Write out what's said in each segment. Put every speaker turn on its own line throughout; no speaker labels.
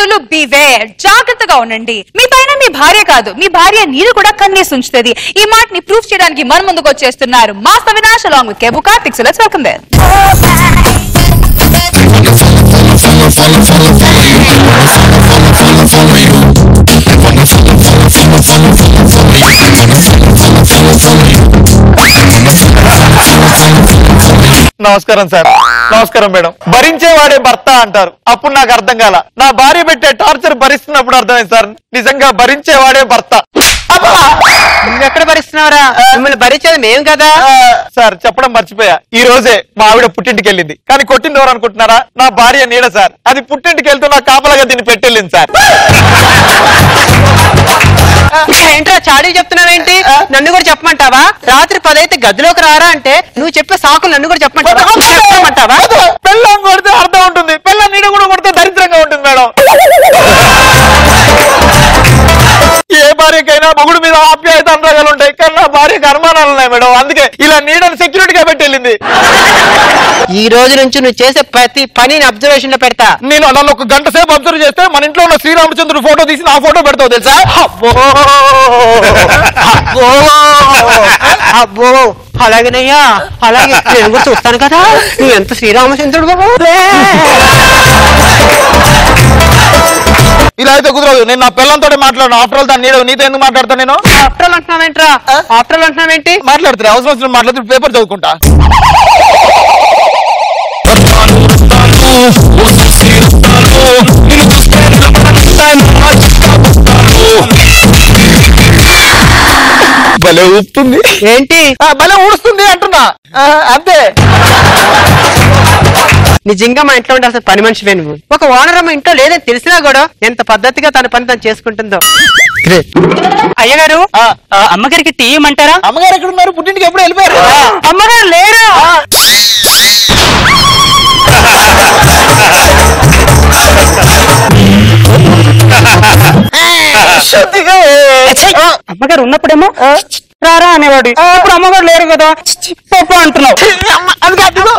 భార్యాభర్తలు బివేర్ జాగ్రత్తగా ఉండండి మీ పైన మీ భార్య కాదు మీ భార్య నీరు కూడా కన్నీసి ఉంచుతుంది ఈ మాటని ప్రూఫ్ చేయడానికి మన ముందుకు వచ్చేస్తున్నారు మాస్ అవినాష్ అలాంగ్ విత్ కేబు Karthik so let's welcome there
నమస్కారం సార్ నమస్కారం మేడం భరించేవాడే భర్త అంటారు అప్పుడు నాకు అర్థం కాల నా భార్య పెట్టే టార్చర్ భరిస్తున్నప్పుడు అర్థమైంది సార్ నిజంగా భరించేవాడే భర్త అబ్బా!
ఎక్కడ భరిస్తున్నావురా మిమ్మల్ని భరించేది మేం కదా
ఆ, సార్ చెప్పడం మర్చిపోయా ఈ రోజే మా ఆవిడ పుట్టింటికి వెళ్ళింది కానీ కొట్టింది ఎవరు అనుకుంటున్నారా నా భార్య నీడ సార్ అది పుట్టింటికి వెళ్తూ నా కాపలాగా దీన్ని పెట్టెళ్ళింది సార్
ఏంట్రా చాడీ చెప్తున్నావేంటి నన్ను కూడా చెప్పమంటావా రాత్రి పదైతే గదిలోకి రారా అంటే నువ్వు చెప్పే సాకులు నన్ను కూడా చెప్పమంటావా చెప్పమంటావా
పెళ్ళం కొడితే అర్థం ఉంటుంది పెళ్ళం నీడ కూడా కొడితే దరిద్రంగా ఉంటుంది మేడం ఏ భార్యకైనా మొగుడు మీద ఆప్యాయత అనురాగాలు ఉంటాయి కానీ నా భార్యకి అనుమానాలు ఉన్నాయి మేడం అందుకే ఇలా నీడని సెక్యూరిటీగా పెట్టి వెళ్ళింది
ఈ రోజు నుంచి నువ్వు చేసే ప్రతి పనిని అబ్జర్వేషన్ లో పెడతా
నేను నన్ను ఒక గంట సేపు అబ్జర్వ్ చేస్తే మన ఇంట్లో ఉన్న శ్రీరామచంద్రుడు ఫోటో తీసి నా ఫోటో పెడతావు తెలుసా
అబ్బో అబ్బో అబ్బో అలాగేనయ్యా అలాగే నేను కూడా చూస్తాను కదా నువ్వు ఎంత శ్రీరామచంద్రుడు బాబు
ఇలా అయితే కుదరదు నేను నా పిల్లలతో మాట్లాడను ఆఫ్టర్ ఆల్ దాన్ని నీడ నీతో ఎందుకు మాట్లాడతాను నేను
ఆఫ్టర్ ఆల్ అంటున్నావేంట్రా ఆఫ్టర్ ఆల్ అంటున్నావేంటి
మాట్లాడుతున్నా అవసరం వచ్చిన మాట్లాడుతూ పేపర్ చదువుకుంటా భలే ఊపుతుంది
ఏంటి
ఆ, భలే ఊడుస్తుంది అంటున్నా ఆ, అంతే
నిజంగా మా ఇంట్లో ఉండాల్సిన పని మనిషివే నువ్వు ఒక ఓనర్ అమ్మ ఇంట్లో లేదని తెలిసినా కూడా ఎంత పద్ధతిగా తన పని తను చేసుకుంటుందో అయ్యగారు
ఆ,
ఆ, అమ్మగారికి టీ ఇమ్మంటారా
అమ్మగారు ఎక్కడ ఉన్నారు పుట్టింటికి ఎప్పుడు వెళ్ళిపోయారు
అమ్మగారు లేరా
శుద్ధిగా. ఆ,
అమ్మగారు ఉన్నప్పుడేమో రారా అనేవాడు ఇప్పుడు అమ్మగారు లేరు కదా పప్పు అంటున్నావు
అమ్మ, అది కాదు.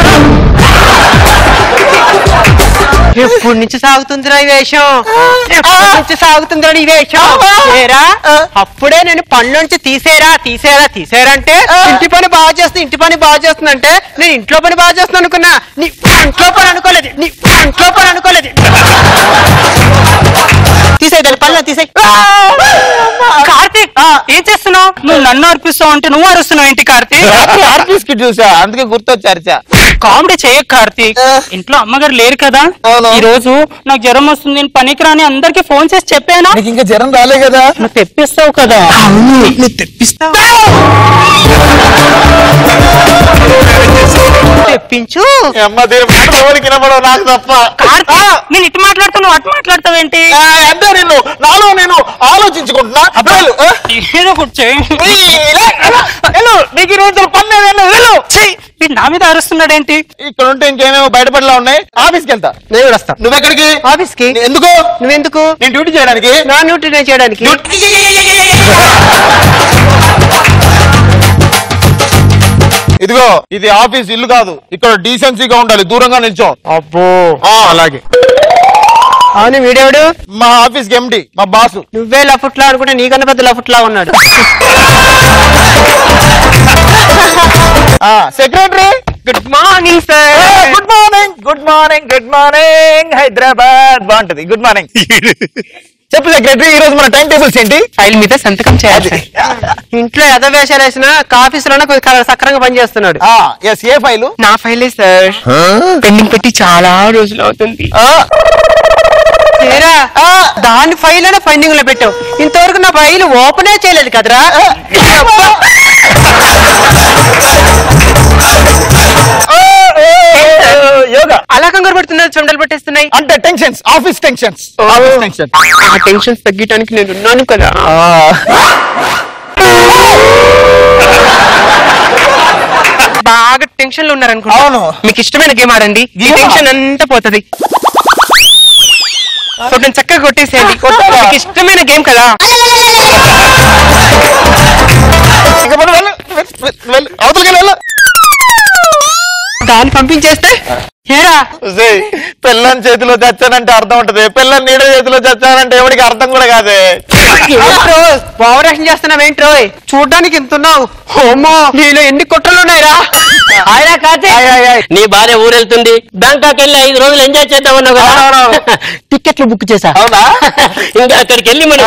ఎప్పటి నుంచి సాగుతుందిరా ఈ వేషం ఎప్పటి నుంచి సాగుతుందిరా ఈ వేషం లేరా అప్పుడే నేను పనులోంచి తీసేరా తీసేరా తీసేరా అంటే ఇంటి పని బాగా చేస్తుంది ఇంటి పని బాగా చేస్తుందంటే నేను ఇంట్లో పని బాగా చేస్తున్నాను అనుకున్నా నీ ఇంట్లో పని అనుకోలేదు నీ ఇంట్లో పని అనుకోలేదు తీసేయి దాని పనులు తీసేయి కార్తీక్ ఏం చేస్తున్నావు నువ్వు నన్ను అర్పిస్తావు అంటే నువ్వు అరుస్తున్నావు ఏంటి కార్తీక్
రాత్రి ఆర్టిస్ట్ కి చూసా అందుకే గుర్తొచ్చారు
కామెడీ చేయ కార్తీక్ ఇంట్లో అమ్మగారు లేరు కదా
అవును.
ఈ రోజు నాకు జ్వరం వస్తుంది నేను పనికి రాని అందరికి ఫోన్ చేసి చెప్పానా
నీకు ఇంకా జ్వరం రాలే కదా
నువ్వు తెప్పిస్తావు కదా నువ్వు తెప్పిస్తావు తెప్పించు
ఈ అమ్మ దీని మాట ఎవరికి వినపడవు నాకు తప్ప
కార్తీక్ నేను ఇటు మాట్లాడుతున్నావు అటు మాట్లాడతావేంటి
ఆ, అంటే నేను నాలో నేను ఆలోచించుకుంటున్నా వెళ్ళు, ఆ?
ఏదో ఒకటి చెయ్యి.
ఈ, లే, వెళ్ళు, వెళ్ళు. నీకు ఈ రోజులు పని లేదు, వెళ్ళు, వెళ్ళు.
ఛీ, వీడు నా మీద అరుస్తున్నాడేంటి
ఇక్కడ ఉంటే ఇంకేమేమో బయటపడలా ఉన్నాయి ఆఫీస్కి వెళ్తా
నేను కూడా వస్తా
నువ్వెక్కడికి
ఆఫీస్ కి
ఎందుకు
నువ్వేందుకు
నేను డ్యూటీ చేయడానికి
నా డ్యూటీ నేను చేయడానికి
ఇదిగో ఇది ఆఫీస్ ఇల్లు కాదు ఇక్కడ డీసెన్సీగా ఉండాలి దూరంగా నిల్చో
అబ్బో
అలాగే
అవును వీడేవాడు
మా ఆఫీస్ కి ఎండి మా బాసు
నువ్వే లఫుట్లా అనుకుంటే నీకన్నా పెద్ద లఫుట్లా ఉన్నాడు
secretary
good morning sir
good morning good morning good morning Hyderabad బాగుంటది గుడ్ మార్నింగ్ చెప్పు సెక్రటరీ ఈ రోజు మన టైం టేబుల్స్ ఏంటి
ఫైల్ మీద సంతకం చేయాలి ఇంట్లో ఎద వేషాలు వేసినా ఆఫీస్ లోనే కొంచెం సక్రంగా పనిచేస్తున్నాడు
ఎస్ ఏ ఫైలు
నా ఫైలే సార్ పెండింగ్ పెట్టి చాలా రోజులు అవుతుంది ఏరా, దాని ఫైల్ అయినా పెండింగ్ లో పెట్టావు ఇంతవరకు నా ఫైల్ ఓపెనే చేయలేదు కదరా
యోగా
అలా కంగారు పడుతున్నారు చెమటలు పట్టేస్తున్నాయి
అంటే tensions office tensions office tension
ఆ టెన్షన్స్ తగ్గటానికి నేను ఉన్నాను కదా బాగా టెన్షన్ లో ఉన్నారనుకుంటా
అవును.
మీకు ఇష్టమైన గేమ్ ఆడండి ఈ
Game ఆ?
టెన్షన్ అంతా పోతది సో నేను చక్కగా కొట్టేసేయండి
కొట్టాలా?
మీకు ఇష్టమైన గేమ్ కదా
ఇంకా మనం వెళ్ళు వెళ్ళు, వెళ్ళు అవతలకి వెళ్ళు
దాన్ని పంపించేస్తే ఏరా
ఉసేయ్, పిల్లని చేతిలో చచ్చానంటే అర్థం ఉంటది పిల్లని నీడ చేతిలో చచ్చానంటే ఎవరికి అర్థం కూడా కాదే
ఏంట్రో పవరేషన్ చేస్తున్నావు ఏంట్రో చూడడానికి ఇంతున్నావు హోమో నీలో ఎన్ని కుట్రలు ఉన్నాయిరా
ఆయన కాతే నీ భార్య ఊరెళ్తుంది బ్యాంకాక్ వెళ్ళి ఐదు రోజులు ఎంజాయ్ చేద్దాం అన్నావు కదా
అవునవును.
టికెట్లు బుక్ చేశా
అవునా
ఇంకా అక్కడికి వెళ్ళి మనం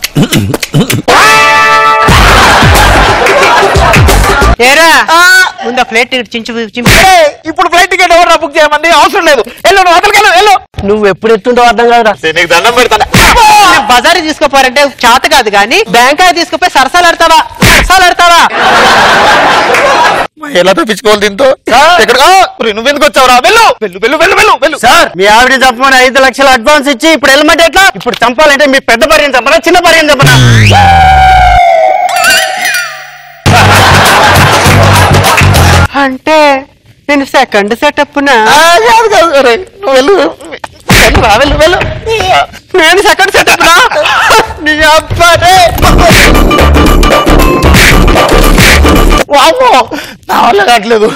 ఏరా ముందు ఫ్లైట్ టికెట్ చించు చింపు
ఏయ్, ఇప్పుడు ఫ్లైట్ టికెట్ ఎవరు బుక్ చేయమండి అవసరం లేదు వెళ్ళు నువ్వు హోటల్కి వెళ్ళు వెళ్ళు
నువ్వు ఎప్పుడు ఎత్తుండో అర్థం కాదురా
ఉసేయ్, నీకు దండం పెడతాను
బజార్ తీసుకోపోరంటే చేత కాదు కానీ బ్యాంకాక్ తీసుకుపోయి సరసాలు ఆడతావా సరసాలు ఆడతావా
ఎలా తప్పించుకోవాలి దీంతో ఎక్కడ నువ్వెందుకు వచ్చావురా వెళ్ళు వెళ్ళు వెళ్ళు వెళ్ళు వెళ్ళు వెళ్ళు
సార్ మీ ఆవిడ చంపమని ఐదు లక్షలు అడ్వాన్స్ ఇచ్చి ఇప్పుడు వెళ్ళమంటే ఎట్లా ఇప్పుడు చంపాలంటే మీ పెద్ద భార్యను చంపనా చిన్న భార్యను చంపనా
అంటే నేను సెకండ్ సెటప్ నా
ఆ, కాదు కాదు అరే, నువ్వు వెళ్ళు వెళ్ళు రా, వెళ్ళు వెళ్ళు
నేను సెకండ్ సెటప్ నా నీ అబ్బాయి
వామ్మో, నా వల్ల కావట్లేదు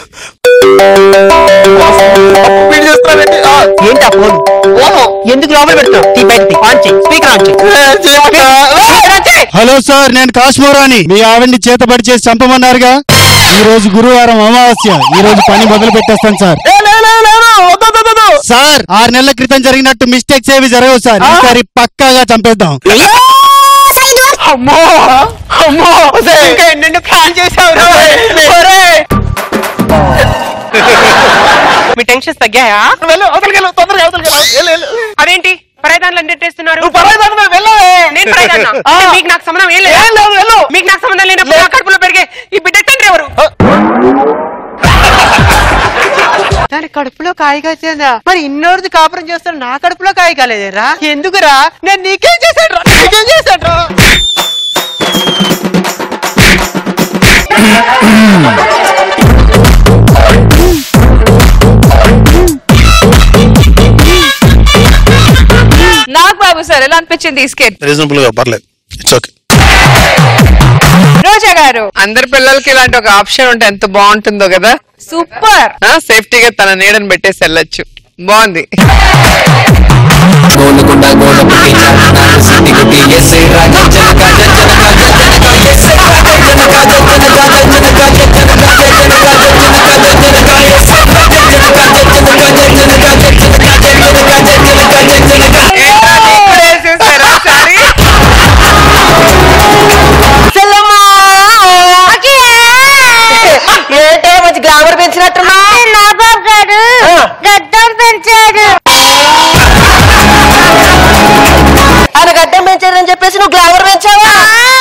వీడు చేస్తానండి ఆ,
ఏంటి ఆ ఫోన్
ఓ,
ఎందుకు లోపల పెడతావు తీ బయట ఆన్ చేయి స్పీకర్ ఆన్ చేయి
ఏ, చేయమంటా?
స్పీకర్ ఆన్ చేయి
హలో సార్ నేను కాశ్మోరాని మీ ఆవిడ్ని చేతబడి చేసి చంపమన్నారుగా ఈ రోజు గురువారం అమావాస్య ఈ రోజు పని మొదలు పెట్టేస్తాను సార్
ఏ, లే, లే, లే, లే, వద్దు, వద్దు, వద్దు.
సార్ ఆరు నెలల క్రితం జరిగినట్టు మిస్టేక్స్ ఏవి జరగవు సార్ ఈసారి పక్కాగా చంపేద్దాం
అమ్మో అమ్మో ఇంకా ఎన్నెన్నో ప్లాన్ చేసావు మీ టెన్షన్స్ తగ్గాయా
నువ్వు వెళ్ళు అవతలికి వెళ్ళు తొందరగా అవతలికి వెళ్ళు వెళ్ళు, వెళ్ళు
అదేంటి పరాయిదాన్లు ఎంటెట్టేస్తున్నారు
నువ్వు పరాయి దాని మీద వెళ్ళవే
నేను పరాయిదాన్నా
ఆ.
అంటే మీకు నాకు సంబంధం ఏం
ఏం
లేదు
లేదు వెళ్ళు
మీకు నాకు సంబంధం లేనప్పుడు నా కడుపులో పెరిగే ఈ బిడ్డ తండ్రి ఎవరు దాని కడుపులో కాయ కాసిందా మరి ఇన్నోడిది కాపురం చేస్తాను నా కడుపులో కాయ కాలేదేరా ఎందుకురా నేను నీకేం చేశాడు రా నీకేం చేశాడు
నాకు బాబు సార్ ఎలా అనిపించింది ఈ స్కెచ్
రీజనబుల్ గా పర్లేదు ఇట్స్ ఓకే
రోజా గారు
అందరి పిల్లలకి ఇలాంటి ఒక ఆప్షన్ ఉంటే ఎంత బాగుంటుందో కదా
సూపర్
ఆ, సేఫ్టీగా తన నీడని పెట్టేసి వెళ్ళొచ్చు బాగుంది
గోలకొండ గోడ పుట్టి నాకు సిద్ధి గుట్టి ఎస్ఐ రాజా జనక జనక జనక ఎస్ఐ రాజా జనక జనక జనక జనక జనక జనక ఎస్ఐ రాజా జనక జనక జనక జనక జనక
ఏంట్రా, నీకు కూడా వేసేసారా సారీ
ఏంటో మంచి గ్లామర్ పెంచినట్టున్నా
నా బాబు గారు గడ్డం పెంచాడు
ఆయన గడ్డం పెంచారని చెప్పేసి నువ్వు గ్లామర్ పెంచావా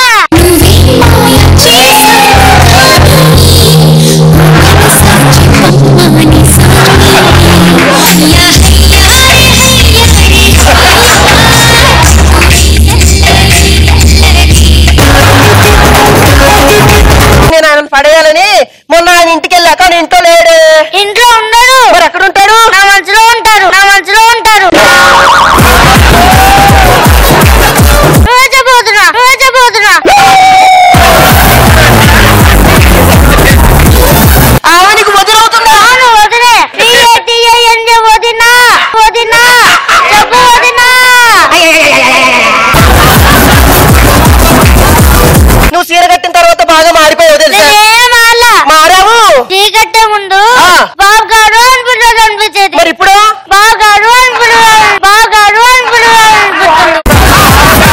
నేను ఆయన పడేయాలని మొన్న ఆయన ఇంటికి వెళ్ళాక ఆయన ఇంట్లో లేడు
ఇంట్లో ఉండడు
మరి ఎక్కడ ఉంటాడు
నా మనసులో ఉంటారు నా మనసులో ఉంటారు రోజు పోతున్నా రోజు పోతున్నా
ఆమెనికి వదిలవుతుందా
అవును వదిలే టీఏటీఏఎన్జే వదినా వదినా చెప్పు వదినా
నువ్వు చీర కట్టిన తర్వాత బాగా మారిపోయావు తెలుసా
నేనేం మారలా
మారావు
చీకట్టే ముందు
ఆ.
బాబు గారు అని పిల్లలు అనిపించేది
మరి ఇప్పుడు
బాబు గారు అని పిల్లలు బాబు గారు అని పిల్లలు అనిపిస్తుంది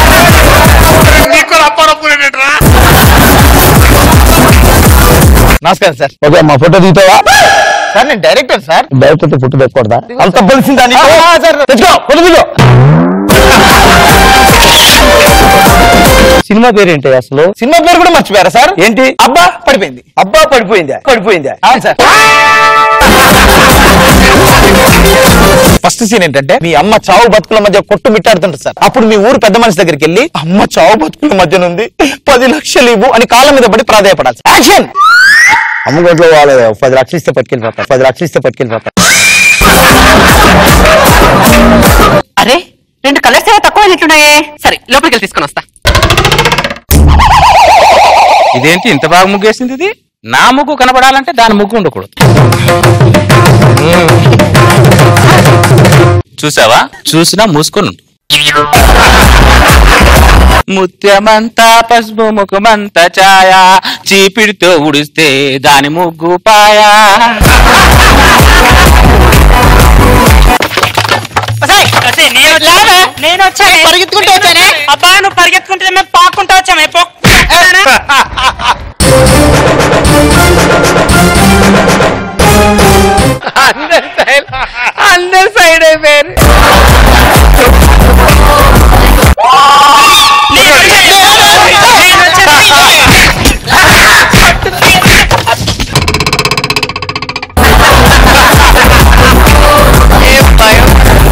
నమస్కారం సార్
ఓకే మా ఫోటో దిగుతావా
సార్ నేను డైరెక్టర్ సార్
డైరెక్టర్ ఫోటో తెచ్చకూడదా
అంత బలిసిందా నీకు సార్
తెచ్చుకో ఫోటో దిగు సినిమా పేరేంటి అసలు
సినిమా పేరు కూడా మర్చిపోయారా సార్
ఏంటి
అబ్బా పడిపోయింది
అబ్బా పడిపోయిందా పడిపోయిందా
అవును సార్ ఫస్ట్ సీన్ ఏంటంటే మీ అమ్మ చావు బతుకుల మధ్య కొట్టు మిట్టాడుతుంటారు సార్ అప్పుడు మీ ఊరు పెద్ద మనిషి దగ్గరికి వెళ్ళి అమ్మ చావు బతుకుల మధ్య ఉంది పది లక్షలు ఇవ్వు అని కాళ్ళ మీద పడి ప్రాధాయపడాలి యాక్షన్
అమ్మ గంటలో వాళ్ళు పది లక్షలు ఇస్తే పట్టుకెళ్ళిపోతా పది లక్షలు ఇస్తే పట్టుకెళ్ళిపోతా
అరే రెండు కలర్స్ ఏవో తక్కువ అయినట్టున్నాయే సరే లోపలికి వెళ్ళి తీసుకొని వస్తా
ఇదేంటి ఇంత బాగా ముగ్గేసింది ఇది నా ముగ్గు కనపడాలంటే దాని ముగ్గు ఉండకూడదు చూసావా చూసినా మూసుకొని ఉండు. ముత్యమంతా పసుపు ముఖమంతా ఛాయ చీపిడితో ఉడిస్తే దాని ముగ్గు పాయా
నేను వచ్చాను పరిగెత్తుకుంటూ వచ్చానే అబ్బా నువ్వు పరిగెత్తుకుంటే మేము పాక్కుంటూ వచ్చామే పో
అందరు సైడ్ అందరు సైడ్ అయిపోయారు